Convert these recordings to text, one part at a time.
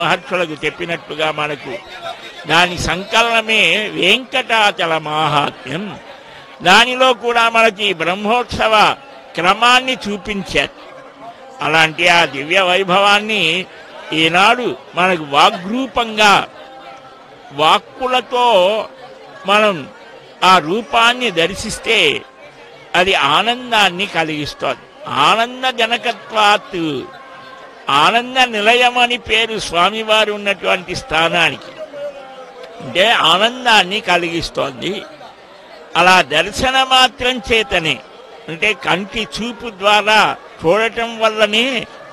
మహర్షులకు చెప్పినట్టుగా మనకు దాని సంకలనమే వెంకటాచల మాహాత్మ్యం దానిలో కూడా మనకి బ్రహ్మోత్సవ క్రమాన్ని చూపించారు అలాంటి ఆ దివ్య వైభవాన్ని ఈనాడు మనకు వాగ్రూపంగా వాక్కులతో మనం ఆ రూపాన్ని దర్శిస్తే అది ఆనందాన్ని కలిగిస్తోంది ఆనంద జనకత్వాత్ ఆనంద నిలయం అని పేరు స్వామివారు ఉన్నటువంటి స్థానానికి అంటే ఆనందాన్ని కలిగిస్తోంది అలా దర్శన మాత్రం చేతనే అంటే కంటి చూపు ద్వారా చూడటం వల్లనే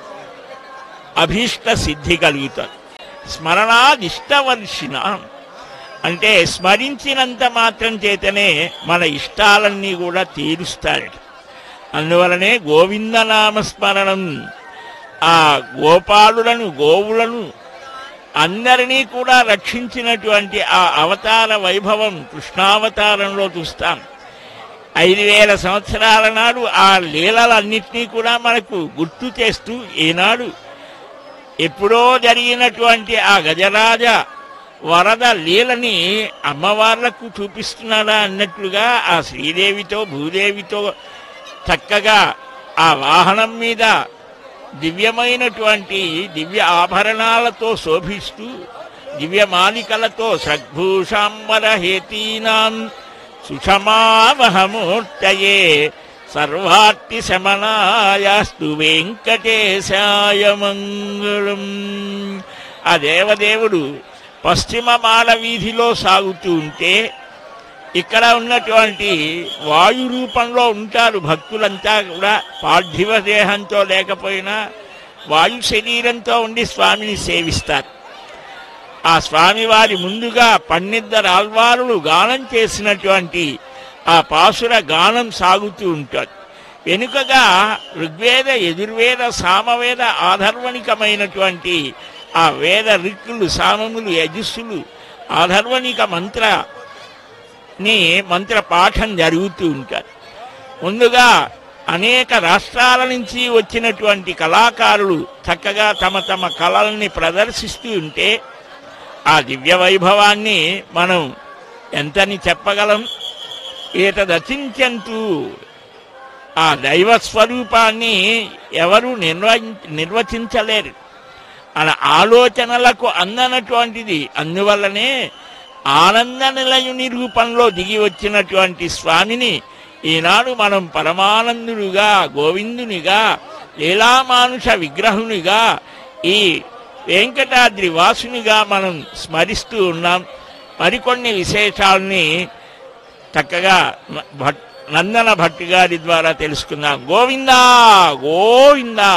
అభీష్ట సిద్ధి కలుగుతుంది స్మరణాదిష్టవర్షిణ అంటే స్మరించినంత మాత్రం చేతనే మన ఇష్టాలన్నీ కూడా తీరుస్తారట అందువలనే గోవిందనామ స్మరణం ఆ గోపాలులను గోవులను అందరినీ కూడా రక్షించినటువంటి ఆ అవతార వైభవం కృష్ణావతారంలో చూస్తాం ఐదు వేల సంవత్సరాల నాడు ఆ లీలలన్నింటినీ కూడా మనకు గుర్తు చేస్తూ ఈనాడు ఎప్పుడో జరిగినటువంటి ఆ గజరాజ వరద లీలని అమ్మవార్లకు చూపిస్తున్నాడా అన్నట్లుగా ఆ శ్రీదేవితో భూదేవితో చక్కగా ఆ వాహనం మీద దివ్యమైనటువంటి దివ్య ఆభరణాలతో శోభిస్తూ దివ్య మాలికలతో సద్భూషాంబర హేతీనాం సుషమావహమూర్తయే సర్వార్తి శమనాయాస్తు వెంకటేశాయ మంగళం ఆ దేవదేవుడు పశ్చిమ మాల వీధిలో సాగుతూ ఉంటే ఇక్కడ ఉన్నటువంటి వాయు రూపంలో ఉంటారు భక్తులంతా కూడా పార్థివ దేహంతో లేకపోయినా వాయు శరీరంతో ఉండి స్వామిని సేవిస్తారు ఆ స్వామివారి ముందుగా పన్నిద్దరు ఆల్వారులు గానం చేసినటువంటి ఆ పాసుర గానం సాగుతూ ఉంటుంది వెనుకగా ఋగ్వేద యజుర్వేద సామవేద ఆధర్వణికమైనటువంటి ఆ వేద రిక్కులు సామములు యజస్సులు ఆధర్వణిక మంత్ర ని మంత్ర పాఠం జరుగుతూ ఉంటారు ముందుగా అనేక రాష్ట్రాల నుంచి వచ్చినటువంటి కళాకారులు చక్కగా తమ తమ కళల్ని ప్రదర్శిస్తూ ఉంటే ఆ దివ్య వైభవాన్ని మనం ఎంతని చెప్పగలం ఏతదచించంతు ఆ దైవ స్వరూపాన్ని ఎవరు నిర్వ నిర్వచించలేరు మన ఆలోచనలకు అందనటువంటిది అందువల్లనే ఆనంద నిలయుని రూపంలో దిగి వచ్చినటువంటి స్వామిని ఈనాడు మనం పరమానందుడుగా గోవిందునిగా లీలామానుష విగ్రహునిగా ఈ వెంకటాద్రి వాసునిగా మనం స్మరిస్తూ ఉన్నాం మరికొన్ని విశేషాలని చక్కగా భట్ నందన భట్ గారి ద్వారా తెలుసుకుందాం గోవిందా గోవిందా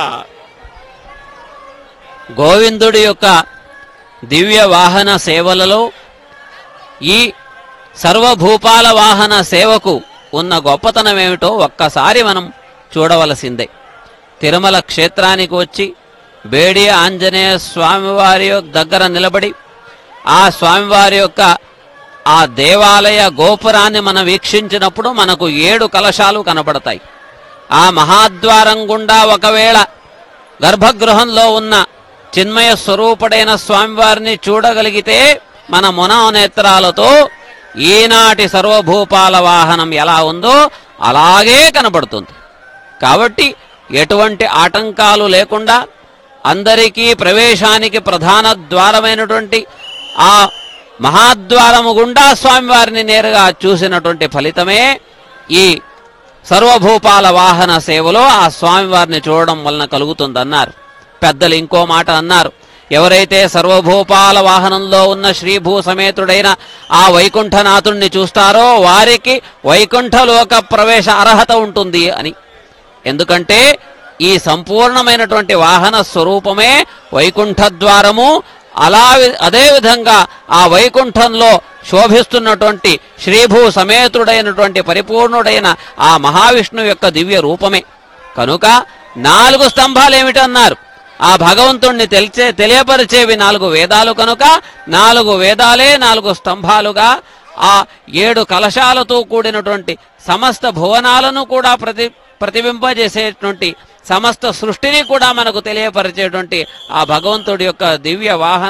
గోవిందుడి యొక్క దివ్య వాహన సేవలలో ఈ సర్వభూపాల వాహన సేవకు ఉన్న గొప్పతనం ఏమిటో ఒక్కసారి మనం చూడవలసిందే తిరుమల క్షేత్రానికి వచ్చి బేడి ఆంజనేయ స్వామివారి యొక్క దగ్గర నిలబడి ఆ స్వామివారి యొక్క ఆ దేవాలయ గోపురాన్ని మనం వీక్షించినప్పుడు మనకు ఏడు కలశాలు కనబడతాయి ఆ మహాద్వారం గుండా ఒకవేళ గర్భగృహంలో ఉన్న చిన్మయ స్వరూపుడైన స్వామివారిని చూడగలిగితే మన మనోనేత్రాలతో ఈనాటి సర్వభూపాల వాహనం ఎలా ఉందో అలాగే కనబడుతుంది కాబట్టి ఎటువంటి ఆటంకాలు లేకుండా అందరికీ ప్రవేశానికి ప్రధాన ద్వారమైనటువంటి ఆ మహాద్వారము గుండా స్వామివారిని నేరుగా చూసినటువంటి ఫలితమే ఈ సర్వభూపాల వాహన సేవలో ఆ స్వామివారిని చూడడం వలన కలుగుతుందన్నారు పెద్దలు ఇంకో మాట అన్నారు ఎవరైతే సర్వభూపాల వాహనంలో ఉన్న శ్రీభూ సమేతుడైన ఆ వైకుంఠనాథుణ్ణి చూస్తారో వారికి వైకుంఠలోక ప్రవేశ అర్హత ఉంటుంది అని ఎందుకంటే ఈ సంపూర్ణమైనటువంటి వాహన స్వరూపమే వైకుంఠ ద్వారము అలా వి- అదే విధంగా ఆ వైకుంఠంలో శోభిస్తున్నటువంటి శ్రీభూ సమేతుడైనటువంటి పరిపూర్ణుడైన ఆ మహావిష్ణువు యొక్క దివ్య రూపమే కనుక నాలుగు స్తంభాలు ఏమిటన్నారు ఆ భగవంతుణ్ణి తెలిచే తెలియపరిచేవి నాలుగు వేదాలు కనుక నాలుగు వేదాలే నాలుగు స్తంభాలుగా ఆ ఏడు కలశాలతో కూడినటువంటి సమస్త భువనాలను కూడా ప్రతి ప్రతిబింబజేసేటువంటి సమస్త సృష్టిని కూడా మనకు తెలియపరిచేటువంటి ఆ భగవంతుడి యొక్క దివ్య వాహన